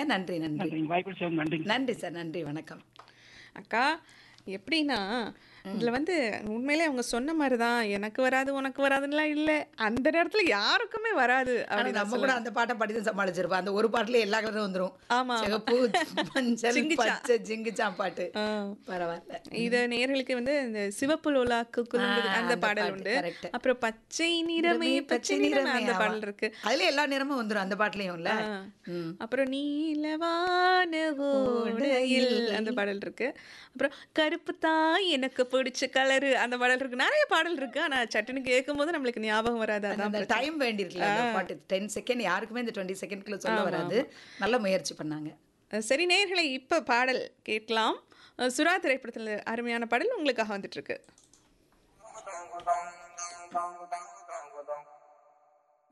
பண்ணியிருக்கேன் நன்றி நன்றி நன்றிங்க வாய்ப்பு சார் நன்றிங்க நன்றி சார் நன்றி வணக்கம் அக்கா எப்படின்னா இதுல வந்து உண்மையிலே அவங்க சொன்ன மாதிரி தான் எனக்கு வராது உனக்கு வராதுன்னுலாம் இல்லை அந்த நேரத்துல யாருக்குமே வராது ஆனா அப்படின்னு நம்ம கூட அந்த பாட்டை பாடி தான் சமாளிச்சிருப்போம் அந்த ஒரு பாட்டுல எல்லா கலரும் வந்துரும் ஆமா, ஆமா. சிகப்பு மஞ்சள் சிங்கிச்சா. பச்சை ஜிங்கிச்சான் பாட்டு ஆ. பரவாயில்ல இது நேர்களுக்கு வந்து இந்த சிவப்பு லோலாக்கு குலுங்குது ஆ, அந்த அந்த பாடல் பாட்டு, உண்டு correct. அப்புறம் பச்சை நிறமே பச்சை நிறமே அந்த ஆமா. பாடல் இருக்கு அதுல எல்லா நேரமும் வந்துரும் அந்த பாட்டுலயும்ல ஆ. ம். அப்புறம் நீலவான ஓடையில் அந்த பாடல் இருக்கு அப்புறம் கருப்பு தான் எனக்கு பிடிச்ச கலரு அந்த பாடல் இருக்கு நிறைய பாடல் இருக்கு ஆனா சட்டுன்னு கேட்கும் போது நம்மளுக்கு ஞாபகம் வராது அதான் அந்த டைம் வேண்டியிருக்குல்ல அந்த பாட்டு டென் செகண்ட் யாருக்குமே இந்த டுவெண்ட்டி செகண்ட்குள்ள சொல்ல வராது நல்ல முயற்சி பண்ணாங்க அஹ் சரி நேர்களை இப்ப பாடல் கேட்கலாம் அஹ் சுறா திரைப்படத்துல அருமையான பாடல் உங்களுக்காக வந்துட்டு இருக்கு dong dong dong dong dong